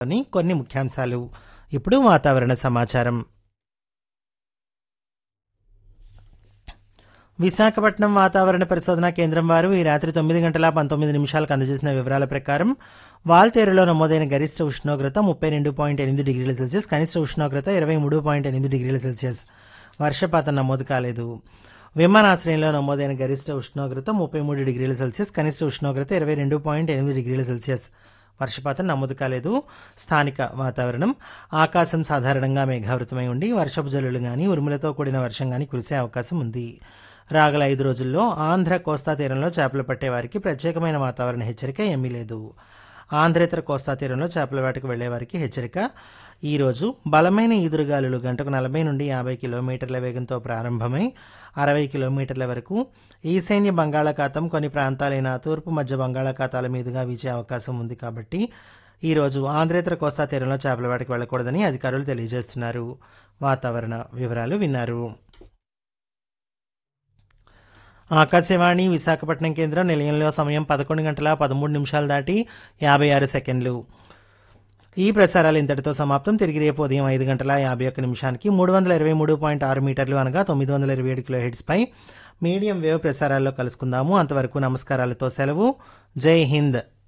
అని కొన్ని ముఖ్యాంశాలు ఇప్పుడు వాతావరణ సమాచారం విశాఖపట్నం వాతావరణ పరిశోధనా కేంద్రం వారు ఈ రాత్రి తొమ్మిది గంటల పంతొమ్మిది నిమిషాలకు అందజేసిన వివరాల ప్రకారం వాల్తేరులో నమోదైన గరిష్ట ఉష్ణోగ్రత ముప్పై రెండు పాయింట్ ఎనిమిది డిగ్రీల సెల్సియస్ కనిష్ట ఉష్ణోగ్రత ఇరవై మూడు పాయింట్ ఎనిమిది డిగ్రీల సెల్సియస్ వర్షపాతం నమోదు కాలేదు విమానాశ్రయంలో నమోదైన గరిష్ట ఉష్ణోగ్రత ముప్పై మూడు డిగ్రీల సెల్సియస్ కనిష్ట ఉష్ణోగ్రత ఇరవై రెండు పాయింట్ ఎనిమిది డిగ్రీల సెల్సియస్ వర్షపాతం నమోదు కాలేదు స్థానిక వాతావరణం ఆకాశం సాధారణంగా మేఘావృతమై ఉండి వర్షపు జల్లులు కానీ ఉరుములతో కూడిన వర్షం కానీ కురిసే అవకాశం ఉంది రాగల ఐదు రోజుల్లో ఆంధ్ర కోస్తా తీరంలో చేపలు పట్టే వారికి ప్రత్యేకమైన వాతావరణ హెచ్చరిక ఏమీ లేదు ఆంధ్రేతర కోస్తా తీరంలో చేపల వేటకు వెళ్లే వారికి హెచ్చరిక ఈరోజు బలమైన ఈదురుగాలులు గంటకు నలభై నుండి యాభై కిలోమీటర్ల వేగంతో ప్రారంభమై అరవై కిలోమీటర్ల వరకు ఈశాన్య బంగాళాఖాతం కొన్ని ప్రాంతాలైన తూర్పు మధ్య బంగాళాఖాతాల మీదుగా వీచే అవకాశం ఉంది కాబట్టి ఈరోజు ఆంధ్రేతర కోస్తా తీరంలో చేపల వేటకు వెళ్లకూడదని అధికారులు తెలియజేస్తున్నారు వాతావరణ వివరాలు విన్నారు ఆకాశవాణి విశాఖపట్నం కేంద్రం నిలయంలో సమయం పదకొండు గంటల పదమూడు నిమిషాలు దాటి యాభై ఆరు సెకండ్లు ఈ ప్రసారాలు ఇంతటితో సమాప్తం తిరిగి రేపు ఉదయం ఐదు గంటల యాభై ఒక్క నిమిషానికి మూడు వందల ఇరవై మూడు పాయింట్ ఆరు మీటర్లు అనగా తొమ్మిది వందల ఇరవై ఏడు కిలో హెడ్స్పై మీడియం వేవ్ ప్రసారాల్లో కలుసుకుందాము అంతవరకు నమస్కారాలతో సెలవు జై హింద్